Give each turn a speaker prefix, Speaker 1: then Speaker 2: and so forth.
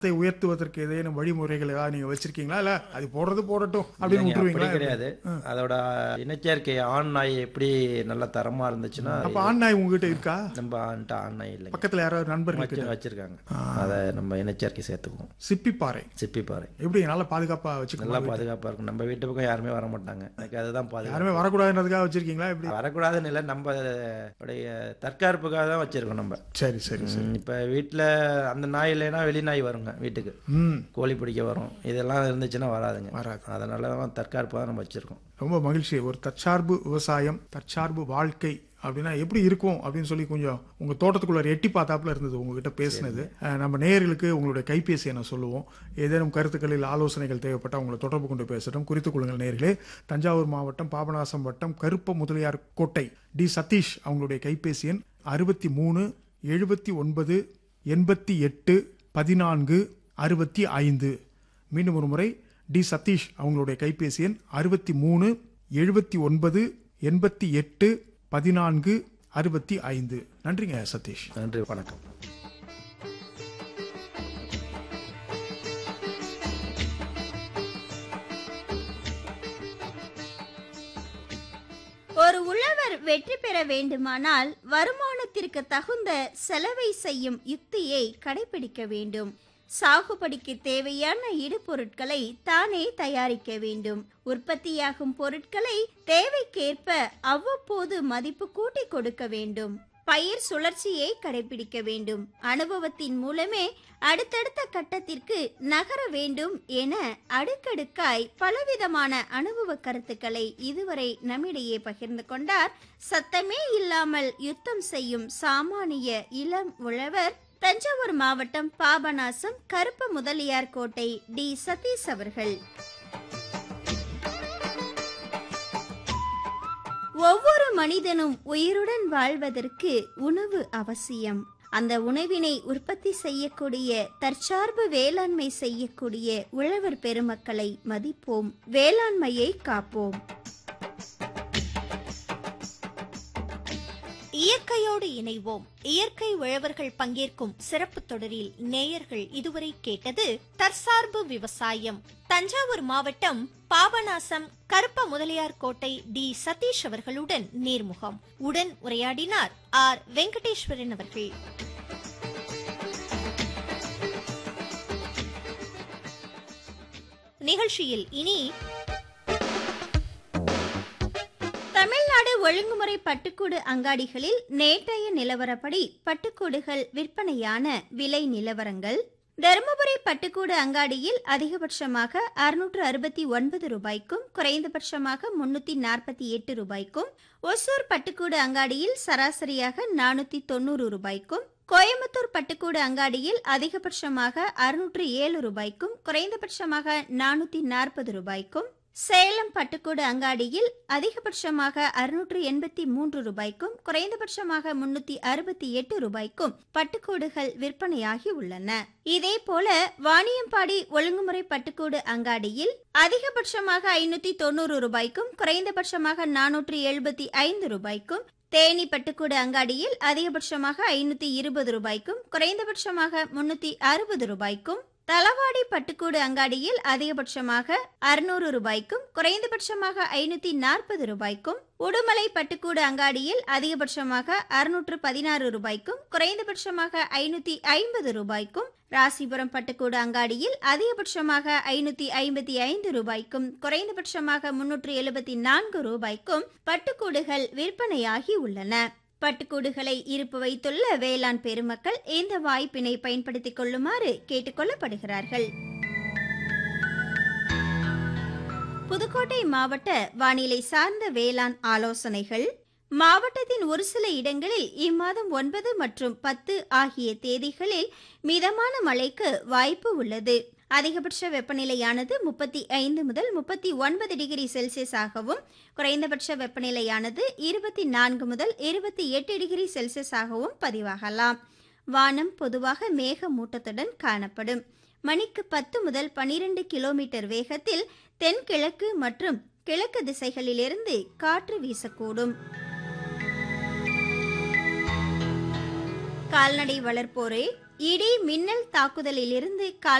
Speaker 1: இதை உயர்த்துவதற்கு ஏதேனும் வழிமுறைகள் ஏதாவது நீங்க வச்சிருக்கீங்களா இல்ல அது போடுறது போடட்டும் அப்படின்னு
Speaker 2: இல்லைங்க, அப்படி
Speaker 1: விட்டுருவீங்களா
Speaker 2: கிடையாது அதோட இனச்சேர்க்கை ஆண் நாய் எப்படி நல்ல தரமா இருந்துச்சுன்னா
Speaker 1: அப்ப ஆண் நாய் உங்ககிட்ட இருக்கா
Speaker 2: நம்ம ஆண்ட ஆண் நாய் இல்லைங்க
Speaker 1: பக்கத்துல யாராவது நண்பர்கள்
Speaker 2: வச்சு வச்சிருக்காங்க அதை நம்ம இனச்சேர்க்கை சேர்த்துக்குவோம்
Speaker 1: சிப்பிப்பாறை
Speaker 2: சிப்பிப்பாறை
Speaker 1: எப்படி நல்லா பாதுகாப்பா வச்சுக்கணும்
Speaker 2: நல்லா பாதுகாப்பா இருக்கும் நம்ம வீட்டு பக்கம் யாருமே வர மாட்டாங்க எனக்கு அதுதான் பாதுகாப்பு
Speaker 1: யாருமே வரக்கூடாதுன்றதுக்காக வச்சிருக்கீங்களா எப்படி
Speaker 2: வரக்கூடாதுன்னு இல்லை நம்ம உடைய தற்காப்புக்காக தான் வச்சிருக்கோம் நம்ம
Speaker 1: சரி சரி சரி
Speaker 2: ம், இப்ப வீட்டுல அந்த நாய் இல்லைன்னா வெளி நாய் வருங்க வீட்டுக்கு
Speaker 1: ம்
Speaker 2: கோழி பிடிக்க வரும் இதெல்லாம் இருந்துச்சுன்னா வராதுங்க
Speaker 1: வராது.
Speaker 2: அதனால தான் தற்காப்பு தான் நம்ம வச்சிருக்கோம்
Speaker 1: ரொம்ப மகிழ்ச்சி ஒரு தற்சார்பு விவசாயம் தற்சார்பு வாழ்க்கை அப்படின்னா எப்படி இருக்கும் அப்படின்னு சொல்லி கொஞ்சம் உங்க தோட்டத்துக்குள்ள எட்டி பார்த்தாப்புல இருந்தது உங்ககிட்ட பேசினது அஹ், நம்ம நேயர்களுக்கு உங்களுடைய கைபேசி என்ன சொல்லுவோம் ஏதேனும் கருத்துக்களில் ஆலோசனைகள் தேவைப்பட்டால் உங்களை தொடர்பு கொண்டு பேசட்டும் குறித்துக் கொள்ளுங்கள் நேயர்களே தஞ்சாவூர் மாவட்டம் பாபநாசம் வட்டம் கருப்ப முதலியார் கோட்டை டி சதீஷ் அவங்களுடைய கைபேசி எண் அறுபத்தி மூணு எழுபத்தி ஒன்பது எண்பத்தி எட்டு பதினான்கு அறுபத்தி ஐந்து மீண்டும் ஒரு முறை டி சதீஷ் அவங்களுடைய கைபேசி எண் அறுபத்தி மூணு எழுபத்தி ஒன்பது எண்பத்தி எட்டு பதினான்கு அறுபத்தி ஐந்து நன்றிங்க சதீஷ்
Speaker 2: நன்றி வணக்கம்
Speaker 3: ஒரு உழவர் வெற்றி பெற வேண்டுமானால் வருமானத்திற்கு தகுந்த செலவை செய்யும் யுக்தியை கடைபிடிக்க வேண்டும் சாகுபடிக்கு தேவையான இடுபொருட்களை தானே தயாரிக்க வேண்டும் உற்பத்தியாகும் பொருட்களை தேவைக்கேற்ப அவ்வப்போது மதிப்பு கூட்டி கொடுக்க வேண்டும் பயிர் சுழற்சியை கடைபிடிக்க வேண்டும் அனுபவத்தின் மூலமே அடுத்தடுத்த கட்டத்திற்கு நகர வேண்டும் என அடுக்கடுக்காய் பலவிதமான அனுபவ கருத்துக்களை இதுவரை நம்மிடையே பகிர்ந்து கொண்டார் சத்தமே இல்லாமல் யுத்தம் செய்யும் சாமானிய இளம் உழவர் தஞ்சாவூர் மாவட்டம் பாபநாசம் கருப்பு முதலியார் கோட்டை டி சதீஷ் அவர்கள் ஒவ்வொரு மனிதனும் உயிருடன் வாழ்வதற்கு உணவு அவசியம் அந்த உணவினை உற்பத்தி செய்யக்கூடிய தற்சார்பு வேளாண்மை செய்யக்கூடிய உழவர் பெருமக்களை மதிப்போம் வேளாண்மையை காப்போம்
Speaker 4: இயற்கையோடு இணைவோம் இயற்கை உழவர்கள் பங்கேற்கும் சிறப்பு தொடரில் நேயர்கள் இதுவரை கேட்டது தற்சார்பு விவசாயம் தஞ்சாவூர் மாவட்டம் பாபநாசம் கருப்ப முதலியார் கோட்டை டி சதீஷ் அவர்களுடன் நேர்முகம் உடன் உரையாடினார் ஆர் வெங்கடேஸ்வரன் அவர்கள் நிகழ்ச்சியில் இனி
Speaker 3: தமிழ்நாடு ஒழுங்குமுறை பட்டுக்கூடு அங்காடிகளில் நேற்றைய நிலவரப்படி பட்டுக்கூடுகள் விற்பனையான விலை நிலவரங்கள் தருமபுரி பட்டுக்கூடு அங்காடியில் அதிகபட்சமாக அறுநூற்று அறுபத்தி ஒன்பது ரூபாய்க்கும் குறைந்தபட்சமாக முன்னூத்தி நாற்பத்தி எட்டு ரூபாய்க்கும் ஒசூர் பட்டுக்கூடு அங்காடியில் சராசரியாக நானூத்தி தொண்ணூறு ரூபாய்க்கும் கோயம்புத்தூர் பட்டுக்கூடு அங்காடியில் அதிகபட்சமாக அறுநூற்று ஏழு ரூபாய்க்கும் குறைந்தபட்சமாக நானூத்தி நாற்பது ரூபாய்க்கும் சேலம் பட்டுக்கூடு அங்காடியில் அதிகபட்சமாக அறுநூற்று எண்பத்தி மூன்று ரூபாய்க்கும் குறைந்தபட்சமாக முன்னூத்தி அறுபத்தி எட்டு ரூபாய்க்கும் பட்டுக்கூடுகள் விற்பனையாகி உள்ளன இதேபோல வாணியம்பாடி ஒழுங்குமுறை பட்டுக்கூடு அங்காடியில் அதிகபட்சமாக ஐநூத்தி தொண்ணூறு ரூபாய்க்கும் குறைந்தபட்சமாக நானூற்று எழுபத்தி ஐந்து ரூபாய்க்கும் தேனி பட்டுக்கூடு அங்காடியில் அதிகபட்சமாக ஐநூத்தி இருபது ரூபாய்க்கும் குறைந்தபட்சமாக முன்னூத்தி அறுபது ரூபாய்க்கும் தலவாடி பட்டுக்கூடு அங்காடியில் அதிகபட்சமாக அறுநூறு ரூபாய்க்கும் குறைந்தபட்சமாக ஐநூத்தி நாற்பது ரூபாய்க்கும் உடுமலை பட்டுக்கூடு அங்காடியில் அதிகபட்சமாக அறுநூற்று பதினாறு ரூபாய்க்கும் குறைந்தபட்சமாக ஐநூத்தி ஐம்பது ரூபாய்க்கும் ராசிபுரம் பட்டுக்கூடு அங்காடியில் அதிகபட்சமாக ஐநூத்தி ஐம்பத்தி ஐந்து ரூபாய்க்கும் குறைந்தபட்சமாக முன்னூற்று எழுபத்தி நான்கு ரூபாய்க்கும் பட்டுக்கூடுகள் விற்பனையாகி உள்ளன பட்டுக்கூடுகளை இருப்பு வைத்துள்ள வேளாண் பெருமக்கள் இந்த வாய்ப்பினை பயன்படுத்திக் கொள்ளுமாறு கேட்டுக்கொள்ளப்படுகிறார்கள் புதுக்கோட்டை மாவட்ட வானிலை சார்ந்த வேளாண் ஆலோசனைகள் மாவட்டத்தின் ஒரு சில இடங்களில் இம்மாதம் ஒன்பது மற்றும் பத்து ஆகிய தேதிகளில் மிதமான மழைக்கு வாய்ப்பு உள்ளது அதிகபட்ச வெப்பநிலையானது முப்பத்தி ஐந்து முதல் முப்பத்தி ஒன்பது டிகிரி செல்சியஸாகவும் குறைந்தபட்ச வெப்பநிலையானது இருபத்தி நான்கு முதல் இருபத்தி எட்டு டிகிரி செல்சியஸாகவும் பதிவாகலாம் வானம் பொதுவாக மேகமூட்டத்துடன் காணப்படும் மணிக்கு பத்து முதல் பனிரெண்டு கிலோமீட்டர் வேகத்தில் தென்கிழக்கு மற்றும் கிழக்கு திசைகளிலிருந்து காற்று வீசக்கூடும் கால்நடை வளர்ப்போரே இடி மின்னல் தாக்குதலிலிருந்து கால்